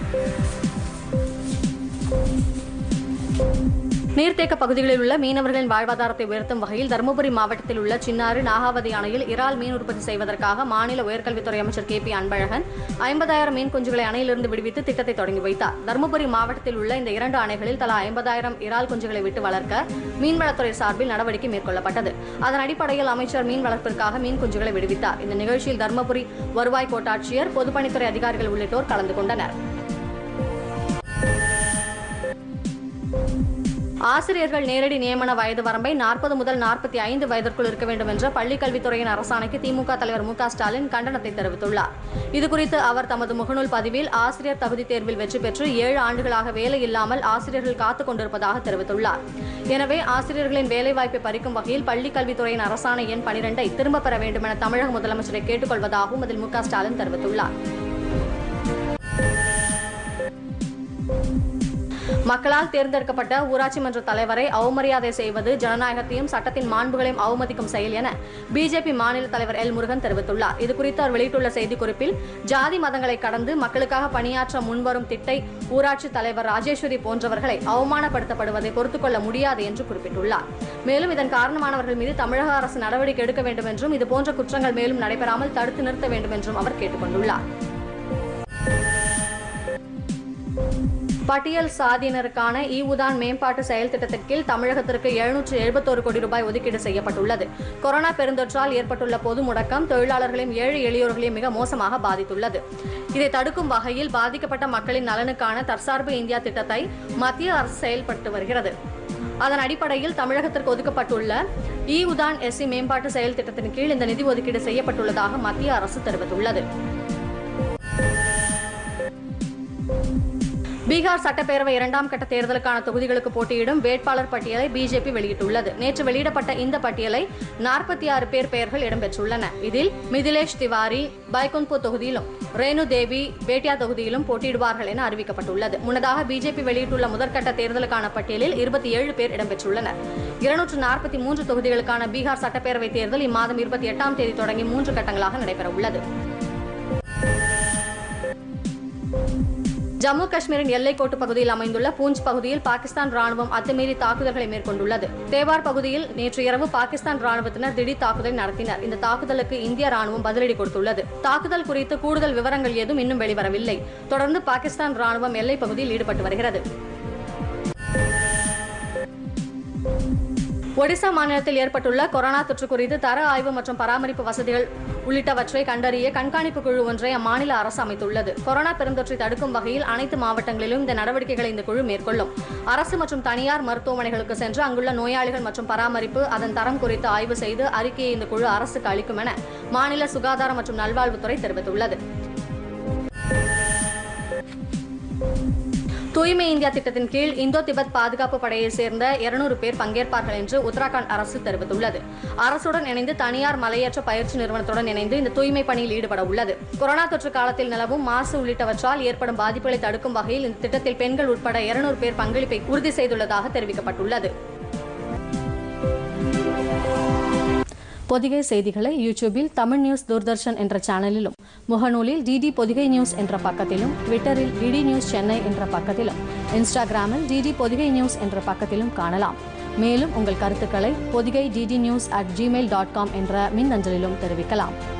நீர்த்தேக்க பகுதிகளில் உள்ள மீனவர்களின் வாழ்வாதாரத்தை உயர்த்தும் வகையில் தருமபுரி மாவட்டத்தில் உள்ள சின்னாறு நாகாவதி அணையில் இறால் மீன் உற்பத்தி செய்வதற்காக மாநில உயர்கல்வித்துறை அமைச்சர் கே பி அன்பழகன் ஐம்பதாயிரம் மீன் குஞ்சுகளை அணையிலிருந்து விடுவித்து திட்டத்தை தொடங்கி வைத்தார் தருமபுரி மாவட்டத்தில் உள்ள இந்த இரண்டு அணைகளில் தலா ஐம்பதாயிரம் இறால் குஞ்சுகளை விட்டு வளர்க்க மீன்வளத்துறை சார்பில் நடவடிக்கை மேற்கொள்ளப்பட்டது அதன் அடிப்படையில் அமைச்சர் மீன் வளர்ப்பிற்காக மீன் குஞ்சுகளை விடுவித்தார் இந்த நிகழ்ச்சியில் தருமபுரி வருவாய் கோட்டாட்சியர் பொதுப்பணித்துறை அதிகாரிகள் உள்ளிட்டோர் கலந்து கொண்டனர் ஆசிரியர்கள் நேரடி நியமன வயது வரம்பை நாற்பது முதல் நாற்பத்தி ஐந்து வயதிற்குள் இருக்க வேண்டும் என்ற பள்ளிக் கல்வித்துறையின் அரசாணைக்கு திமுக தலைவர் மு க ஸ்டாலின் கண்டனத்தை தெரிவித்துள்ளார் இதுகுறித்து அவர் தமது முகநூல் பதிவில் ஆசிரியர் தகுதி தேர்வில் வெற்றி பெற்று ஏழு ஆண்டுகளாக வேலை இல்லாமல் ஆசிரியர்கள் காத்துக் கொண்டிருப்பதாக தெரிவித்துள்ளார் எனவே ஆசிரியர்களின் வேலைவாய்ப்பை பறிக்கும் வகையில் பள்ளிக் கல்வித்துறையின் அரசாணை எண் பனிரெண்டை திரும்பப் பெற வேண்டும் என தமிழக முதலமைச்சரை கேட்டுக்கொள்வதாகவும் அதில் மு க ஸ்டாலின் தெரிவித்துள்ளார் மக்களால் தேர்ந்தெடுக்கப்பட்ட ஊராட்சி மன்ற தலைவரை அவமரியாதை செய்வது ஜனநாயகத்தையும் சட்டத்தின் மாண்புகளையும் அவமதிக்கும் செயல் என பிஜேபி மாநில தலைவர் எல் முருகன் தெரிவித்துள்ளார் இதுகுறித்து அவர் வெளியிட்டுள்ள செய்திக்குறிப்பில் ஜாதி மதங்களை கடந்து மக்களுக்காக பணியாற்ற முன்வரும் திட்டை ஊராட்சி தலைவர் ராஜேஸ்வரி போன்றவர்களை அவமானப்படுத்தப்படுவதை பொறுத்துக்கொள்ள முடியாது என்று குறிப்பிட்டுள்ளார் மேலும் இதன் காரணமானவர்கள் மீது தமிழக அரசு நடவடிக்கை எடுக்க வேண்டும் என்றும் இதுபோன்ற குற்றங்கள் மேலும் நடைபெறாமல் தடுத்து நிறுத்த வேண்டும் என்றும் அவர் கேட்டுக் கொண்டுள்ளார் பட்டியல் சாதியினருக்கான இ உதான் மேம்பாட்டு செயல் திட்டத்தின் கீழ் தமிழகத்திற்கு எழுநூற்று எழுபத்தோரு கோடி ரூபாய் ஒதுக்கீடு செய்யப்பட்டுள்ளது கொரோனா பெருந்தொற்றால் ஏற்பட்டுள்ள பொது முடக்கம் தொழிலாளர்களையும் ஏழை எளியோர்களையும் மிக மோசமாக பாதித்துள்ளது இதை தடுக்கும் வகையில் பாதிக்கப்பட்ட மக்களின் நலனுக்கான தற்சார்பு இந்தியா திட்டத்தை மத்திய அரசு செயல்பட்டு வருகிறது அதன் அடிப்படையில் தமிழகத்திற்கு ஒதுக்கப்பட்டுள்ள இ உதான் எஸ்சி மேம்பாட்டு செயல் திட்டத்தின் கீழ் இந்த நிதி ஒதுக்கீடு செய்யப்பட்டுள்ளதாக மத்திய அரசு தெரிவித்துள்ளது பீகார் சட்டப்பேரவை இரண்டாம் கட்ட தேர்தலுக்கான தொகுதிகளுக்கு போட்டியிடும் வேட்பாளர் பட்டியலை பிஜேபி வெளியிட்டுள்ளது நேற்று வெளியிடப்பட்ட இந்த பட்டியலை நாற்பத்தி ஆறு பேர் பெயர்கள் இடம்பெற்றுள்ளன இதில் மிதிலேஷ் திவாரி பைகுன்பூர் தொகுதியிலும் ரேணு தேவி பேட்டியா தொகுதியிலும் போட்டியிடுவார்கள் என அறிவிக்கப்பட்டுள்ளது முன்னதாக பிஜேபி வெளியிட்டுள்ள முதற்கட்ட தேர்தலுக்கான பட்டியலில் இருபத்தி ஏழு பேர் இடம்பெற்றுள்ளனர் இருநூற்று நாற்பத்தி மூன்று தொகுதிகளுக்கான பீகார் சட்டப்பேரவை தேர்தல் இம்மாதம் இருபத்தி எட்டாம் தேதி தொடங்கி மூன்று கட்டங்களாக நடைபெறவுள்ளது ஜம்மு காஷ்மீரின் எல்லைக்கோட்டு பகுதியில் அமைந்துள்ள பூஞ்ச் பகுதியில் பாகிஸ்தான் ராணுவம் அத்துமீறி தாக்குதல்களை மேற்கொண்டுள்ளது தேவார் பகுதியில் நேற்று இரவு பாகிஸ்தான் ராணுவத்தினர் திடீர் தாக்குதல் நடத்தினர் இந்த தாக்குதலுக்கு இந்திய ராணுவம் பதிலடி கொடுத்துள்ளது தாக்குதல் குறித்து கூடுதல் விவரங்கள் ஏதும் இன்னும் வெளிவரவில்லை தொடர்ந்து பாகிஸ்தான் ராணுவம் எல்லைப் பகுதியில் ஈடுபட்டு வருகிறது ஒடிசா மாநிலத்தில் ஏற்பட்டுள்ள கொரோனா தொற்று குறித்து தர ஆய்வு மற்றும் பராமரிப்பு வசதிகள் உள்ளிட்டவற்றை கண்டறிய கண்காணிப்பு குழு ஒன்றை அம்மாநில அரசு அமைத்துள்ளது கொரோனா பெருந்தொற்றை தடுக்கும் வகையில் அனைத்து மாவட்டங்களிலும் இந்த நடவடிக்கைகளை இந்த குழு மேற்கொள்ளும் அரசு மற்றும் தனியார் மருத்துவமனைகளுக்கு சென்று அங்குள்ள நோயாளிகள் மற்றும் பராமரிப்பு அதன் தரம் குறித்து ஆய்வு செய்து அறிக்கையை இந்த குழு அரசுக்கு அளிக்கும் என மாநில சுகாதாரம் மற்றும் நல்வாழ்வுத்துறை தெரிவித்துள்ளது தூய்மை இந்தியா திட்டத்தின் கீழ் இந்தோ திபெத் பாதுகாப்பு படையைச் சேர்ந்த இருநூறு பேர் பங்கேற்பார்கள் என்று உத்தராகண்ட் அரசு தெரிவித்துள்ளது அரசுடன் இணைந்து தனியார் மலையேற்ற பயிற்சி நிறுவனத்துடன் இணைந்து இந்த தூய்மை பணியில் ஈடுபட உள்ளது கொரோனா தொற்று காலத்தில் நிலவும் மாசு உள்ளிட்டவற்றால் ஏற்படும் பாதிப்புகளை தடுக்கும் வகையில் இந்த திட்டத்தில் பெண்கள் உட்பட இருநூறு பேர் பங்களிப்பை உறுதி செய்துள்ளதாக தெரிவிக்கப்பட்டுள்ளது பொதிகை செய்திகளை யூடியூபில் தமிழ் நியூஸ் தூர்தர்ஷன் என்ற சேனலிலும் முகநூலில் டிடி பொதிகை நியூஸ் என்ற பக்கத்திலும் ட்விட்டரில் டிடி நியூஸ் சென்னை என்ற பக்கத்திலும் இன்ஸ்டாகிராமில் டிடி பொதிகை நியூஸ் என்ற பக்கத்திலும் காணலாம் மேலும் உங்கள் கருத்துக்களை Podhigai DD news at Gmail dot com என்ற மின்னஞ்சலிலும் தெரிவிக்கலாம்